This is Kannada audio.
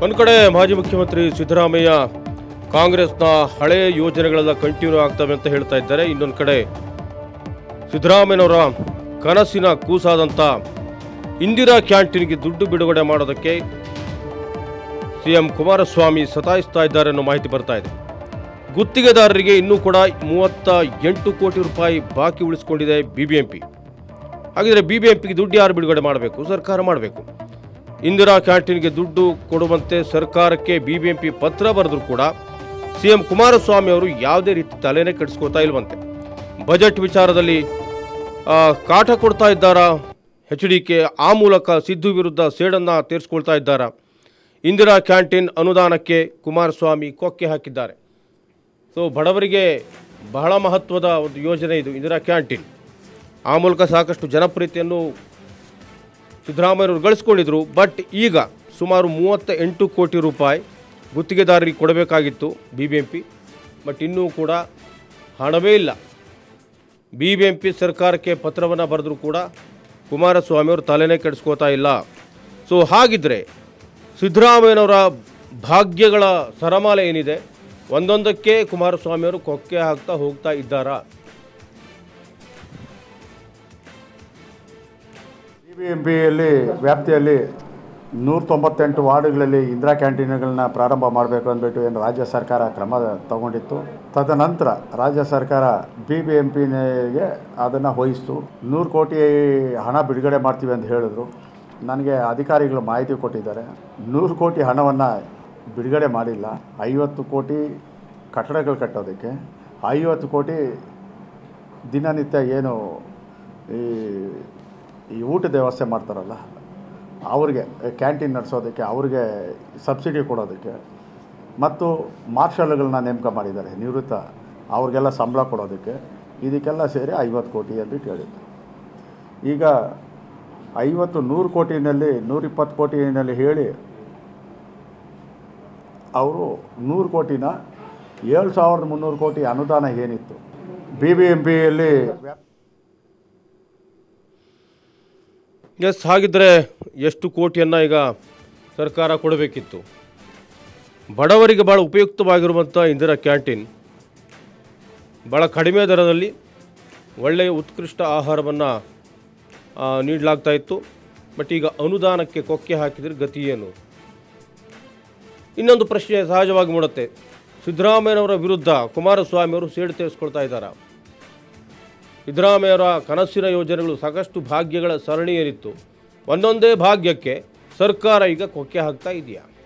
ಒಂದು ಕಡೆ ಮಾಜಿ ಮುಖ್ಯಮಂತ್ರಿ ಸಿದ್ದರಾಮಯ್ಯ ಕಾಂಗ್ರೆಸ್ನ ಹಳೆಯ ಯೋಜನೆಗಳೆಲ್ಲ ಕಂಟಿನ್ಯೂ ಆಗ್ತವೆ ಅಂತ ಹೇಳ್ತಾ ಇದ್ದಾರೆ ಇನ್ನೊಂದು ಕಡೆ ಸಿದ್ದರಾಮಯ್ಯನವರ ಕನಸಿನ ಕೂಸಾದಂಥ ಇಂದಿರಾ ಕ್ಯಾಂಟೀನ್ಗೆ ದುಡ್ಡು ಬಿಡುಗಡೆ ಮಾಡೋದಕ್ಕೆ ಸಿಎಂ ಕುಮಾರಸ್ವಾಮಿ ಸತಾಯಿಸ್ತಾ ಇದ್ದಾರೆ ಅನ್ನೋ ಮಾಹಿತಿ ಬರ್ತಾ ಇದೆ ಗುತ್ತಿಗೆದಾರರಿಗೆ ಇನ್ನೂ ಕೂಡ ಮೂವತ್ತ ಎಂಟು ಕೋಟಿ ರೂಪಾಯಿ ಬಾಕಿ ಉಳಿಸ್ಕೊಂಡಿದೆ ಬಿಬಿಎಂಪಿ ಹಾಗಿದ್ರೆ ಬಿಬಿಎಂಪಿಗೆ ದುಡ್ಡು ಯಾರು ಬಿಡುಗಡೆ ಮಾಡಬೇಕು ಸರ್ಕಾರ ಮಾಡಬೇಕು ಇಂದಿರಾ ಕ್ಯಾಂಟೀನ್ಗೆ ದುಡ್ಡು ಕೊಡುವಂತೆ ಸರ್ಕಾರಕ್ಕೆ ಬಿಬಿಎಂಪಿ ಪತ್ರ ಬರೆದ್ರು ಕೂಡ ಸಿಎಂ ಕುಮಾರಸ್ವಾಮಿ ಅವರು ಯಾವುದೇ ರೀತಿ ತಲೆನೇ ಕೆಡಿಸ್ಕೋತಾ ಇಲ್ವಂತೆ ಬಜೆಟ್ ವಿಚಾರದಲ್ಲಿ ಆ, ಕಾಟ ಕೊಡ್ತಾ ಇದ್ದಾರಾ ಎಚ್ ಡಿ ಕೆ ಆ ಮೂಲಕ ಸಿದ್ದು ವಿರುದ್ಧ ಸೇಡನ್ನು ತೀರಿಸ್ಕೊಳ್ತಾ ಇದ್ದಾರಾ ಇಂದಿರಾ ಕ್ಯಾಂಟೀನ್ ಅನುದಾನಕ್ಕೆ ಕುಮಾರಸ್ವಾಮಿ ಕೊಕ್ಕೆ ಹಾಕಿದ್ದಾರೆ ಸೊ ಬಡವರಿಗೆ ಬಹಳ ಮಹತ್ವದ ಒಂದು ಯೋಜನೆ ಇದು ಇಂದಿರಾ ಕ್ಯಾಂಟೀನ್ ಆ ಮೂಲಕ ಸಾಕಷ್ಟು ಜನಪ್ರಿಯತೆಯನ್ನು ಸಿದ್ದರಾಮಯ್ಯವರು ಗಳಿಸ್ಕೊಂಡಿದ್ರು ಬಟ್ ಈಗ ಸುಮಾರು ಮೂವತ್ತ ಎಂಟು ಕೋಟಿ ರೂಪಾಯಿ ಗುತ್ತಿಗೆದಾರರಿಗೆ ಕೊಡಬೇಕಾಗಿತ್ತು B B M P but ಇನ್ನೂ ಕೂಡ ಹಣವೇ ಇಲ್ಲ ಬಿ ಬಿ ಎಂ ಪಿ ಸರ್ಕಾರಕ್ಕೆ ಪತ್ರವನ್ನು ಬರೆದರೂ ಕೂಡ ಕುಮಾರಸ್ವಾಮಿಯವರು ತಲೆನೇ ಕೆಡಿಸ್ಕೋತಾ ಇಲ್ಲ ಸೊ ಹಾಗಿದ್ರೆ ಸಿದ್ದರಾಮಯ್ಯನವರ ಭಾಗ್ಯಗಳ ಸರಮಾಲೆ ಏನಿದೆ ಒಂದೊಂದಕ್ಕೆ ಕುಮಾರಸ್ವಾಮಿಯವರು ಕೊಕ್ಕೆ ಹಾಕ್ತಾ ಹೋಗ್ತಾ ಇದ್ದಾರಾ ಬಿ ಬಿ ಎಂ ಪಿಯಲ್ಲಿ ವ್ಯಾಪ್ತಿಯಲ್ಲಿ ನೂರ ತೊಂಬತ್ತೆಂಟು ವಾರ್ಡ್ಗಳಲ್ಲಿ ಇಂದಿರಾ ಕ್ಯಾಂಟೀನ್ಗಳನ್ನ ಪ್ರಾರಂಭ ಮಾಡಬೇಕು ಅಂದ್ಬಿಟ್ಟು ಏನು ರಾಜ್ಯ ಸರ್ಕಾರ ಕ್ರಮ ತಗೊಂಡಿತ್ತು ತದನಂತರ ರಾಜ್ಯ ಸರ್ಕಾರ ಬಿ ಬಿ ಎಂ ಪಿಗೆ ಅದನ್ನು ವಹಿಸ್ತು ನೂರು ಕೋಟಿ ಹಣ ಬಿಡುಗಡೆ ಮಾಡ್ತೀವಿ ಅಂತ ಹೇಳಿದ್ರು ನನಗೆ ಅಧಿಕಾರಿಗಳು ಮಾಹಿತಿ ಕೊಟ್ಟಿದ್ದಾರೆ ನೂರು ಕೋಟಿ ಹಣವನ್ನು ಬಿಡುಗಡೆ ಮಾಡಿಲ್ಲ ಐವತ್ತು ಕೋಟಿ ಕಟ್ಟಡಗಳು ಕಟ್ಟೋದಕ್ಕೆ ಐವತ್ತು ಕೋಟಿ ದಿನನಿತ್ಯ ಏನು ಈ ಈ ಊಟದ ವ್ಯವಸ್ಥೆ ಮಾಡ್ತಾರಲ್ಲ ಅವ್ರಿಗೆ ಕ್ಯಾಂಟೀನ್ ನಡೆಸೋದಕ್ಕೆ ಅವ್ರಿಗೆ ಸಬ್ಸಿಡಿ ಕೊಡೋದಕ್ಕೆ ಮತ್ತು ಮಾರ್ಷಲ್ಗಳನ್ನ ನೇಮಕ ಮಾಡಿದ್ದಾರೆ ನಿವೃತ್ತ ಅವ್ರಿಗೆಲ್ಲ ಸಂಬಳ ಕೊಡೋದಕ್ಕೆ ಇದಕ್ಕೆಲ್ಲ ಸೇರಿ ಐವತ್ತು ಕೋಟಿ ಅಂದ್ಬಿಟ್ಟು ಹೇಳಿದ್ರು ಈಗ ಐವತ್ತು ನೂರು ಕೋಟಿನಲ್ಲಿ ನೂರಿಪ್ಪತ್ತು ಕೋಟಿನಲ್ಲಿ ಹೇಳಿ ಅವರು ನೂರು ಕೋಟಿನ ಏಳು ಸಾವಿರದ ಮುನ್ನೂರು ಕೋಟಿ ಅನುದಾನ ಏನಿತ್ತು ಬಿ ಬಿ ಎಂ ಪಿಯಲ್ಲಿ ಎಸ್ ಹಾಗಿದ್ರೆ ಎಷ್ಟು ಕೋಟಿಯನ್ನು ಈಗ ಸರ್ಕಾರ ಕೊಡಬೇಕಿತ್ತು ಬಡವರಿಗೆ ಭಾಳ ಉಪಯುಕ್ತವಾಗಿರುವಂಥ ಇಂದಿರಾ ಕ್ಯಾಂಟೀನ್ ಭಾಳ ಕಡಿಮೆ ದರದಲ್ಲಿ ಒಳ್ಳೆಯ ಉತ್ಕೃಷ್ಟ ಆಹಾರವನ್ನು ನೀಡಲಾಗ್ತಾ ಇತ್ತು ಬಟ್ ಈಗ ಅನುದಾನಕ್ಕೆ ಕೊಕ್ಕೆ ಹಾಕಿದ್ರೆ ಗತಿ ಏನು ಇನ್ನೊಂದು ಪ್ರಶ್ನೆ ಸಹಜವಾಗಿ ಮೂಡುತ್ತೆ ಸಿದ್ದರಾಮಯ್ಯನವರ ವಿರುದ್ಧ ಕುಮಾರಸ್ವಾಮಿಯವರು ಸೇಡು ತೀರಿಸ್ಕೊಳ್ತಾ ಇದ್ದಾರೆ ಸಿದ್ದರಾಮಯ್ಯವರ ಕನಸಿನ ಯೋಜನೆಗಳು ಸಾಕಷ್ಟು ಭಾಗ್ಯಗಳ ಸರಣಿ ಏನಿತ್ತು ಒಂದೊಂದೇ ಭಾಗ್ಯಕ್ಕೆ ಸರ್ಕಾರ ಈಗ ಕೊಕ್ಕೆ ಹಾಕ್ತಾ ಇದೆಯಾ